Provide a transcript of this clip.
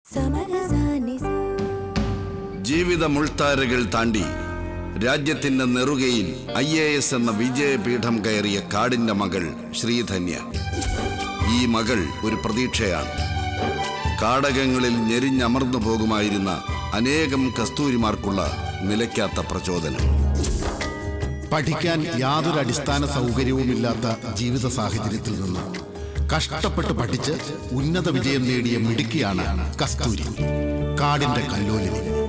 സമരസാനി ജീവിത മുൾത്താരകൾ താണ്ടി രാജ്യത്തിന്റെ നെറുകയിൽ ഐ എ എസ് എന്ന വിജയപീഠം കയറിയ കാടിന്റെ മകൾ ശ്രീധന്യ ഈ മകൾ ഒരു പ്രതീക്ഷയാണ് കാടകങ്ങളിൽ ഞെരിഞ്ഞമർന്നു പോകുമായിരുന്ന അനേകം കസ്തൂരിമാർക്കുള്ള നിലയ്ക്കാത്ത പ്രചോദനം പഠിക്കാൻ യാതൊരു അടിസ്ഥാന സൗകര്യവുമില്ലാത്ത ജീവിത സാഹചര്യത്തിൽ നിന്ന് കഷ്ടപ്പെട്ട് പഠിച്ച് ഉന്നത വിജയം നേടിയ മിടുക്കിയാണ് കസ്തൂരി കാടിന്റെ കല്ലോലിനി